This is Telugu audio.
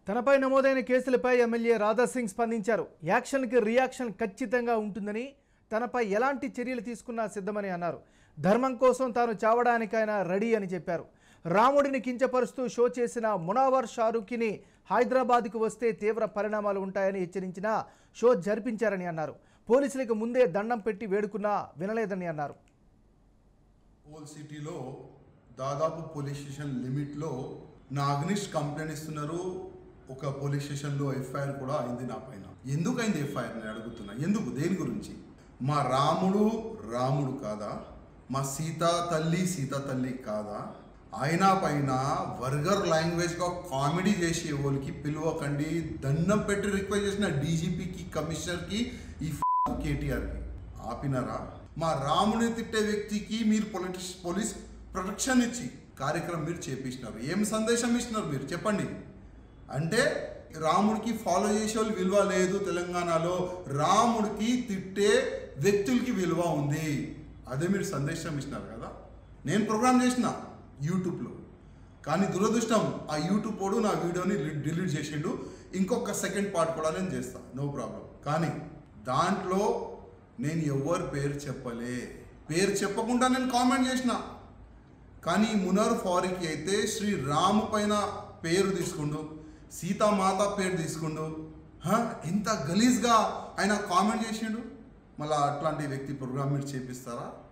తనపై నమోదైన కేసులపై ఎమ్మెల్యే రాధాసింగ్ స్పందించారు యాక్షన్కి రియాక్షన్ ఖచ్చితంగా ఉంటుందని తనపై ఎలాంటి చర్యలు తీసుకున్నా సిద్ధమని అన్నారు ధర్మం కోసం తాను చావడానికైనా రెడీ అని చెప్పారు రాముడిని కించపరుస్తూ షో చేసిన మునావర్ షారూఖ్ని హైదరాబాద్కు వస్తే తీవ్ర పరిణామాలు ఉంటాయని హెచ్చరించిన షో జరిపించారని అన్నారు పోలీసులకు ముందే దండం పెట్టి వేడుకున్నా వినలేదని అన్నారు హోల్ సిటీలో దాదాపు పోలీస్ స్టేషన్ లిమిట్లో నా అగ్నిష్ కంప్లైంట్ ఇస్తున్నారు ఒక పోలీస్ స్టేషన్లో ఎఫ్ఐఆర్ కూడా అయింది నా పైన ఎందుకు అయింది ఎఫ్ఐఆర్ నేను అడుగుతున్నా ఎందుకు దేని గురించి మా రాముడు రాముడు కాదా మా సీతా తల్లి సీతా తల్లి కాదా ఆయన పైన వర్గర్ లాంగ్వేజ్గా కామెడీ చేసే వాళ్ళకి పిలవకండి దండం పెట్టి రిక్వెస్ట్ చేసిన డీజీపీకి కమిషనర్కి ఈ కేటీఆర్కి ఆపినారా మా రాముని తిట్టే వ్యక్తికి మీరు పొలిటిక్స్ పోలీస్ ప్రొటెక్షన్ ఇచ్చి కార్యక్రమం మీరు చేపించినారు ఏం సందేశం ఇచ్చినారు మీరు చెప్పండి అంటే రాముడికి ఫాలో చేసే వాళ్ళు విలువ లేదు తెలంగాణలో రాముడికి తిట్టే వ్యక్తులకి విలువ ఉంది అదే మీరు సందేశం ఇచ్చినారు కదా నేను ప్రోగ్రామ్ చేసిన యూట్యూబ్లో కానీ దురదృష్టం ఆ యూట్యూబ్ వాడు నా వీడియోని డిలీట్ చేసిండు ఇంకొక సెకండ్ పార్ట్ కూడా నేను చేస్తా నో ప్రాబ్లం కానీ దాంట్లో నేను ఎవరి పేరు చెప్పలే పేరు చెప్పకుండా నేను కామెంట్ చేసిన కానీ మునర్ ఫారీకి అయితే శ్రీ రామ్ పైన పేరు తీసుకుండు సీతామాత పేరు తీసుకుండు హ? ఎంత గలీజ్గా ఆయన కామెంట్ చేసిండు మళ్ళీ అట్లాంటి వ్యక్తి ప్రోగ్రామ్ మీరు చేపిస్తారా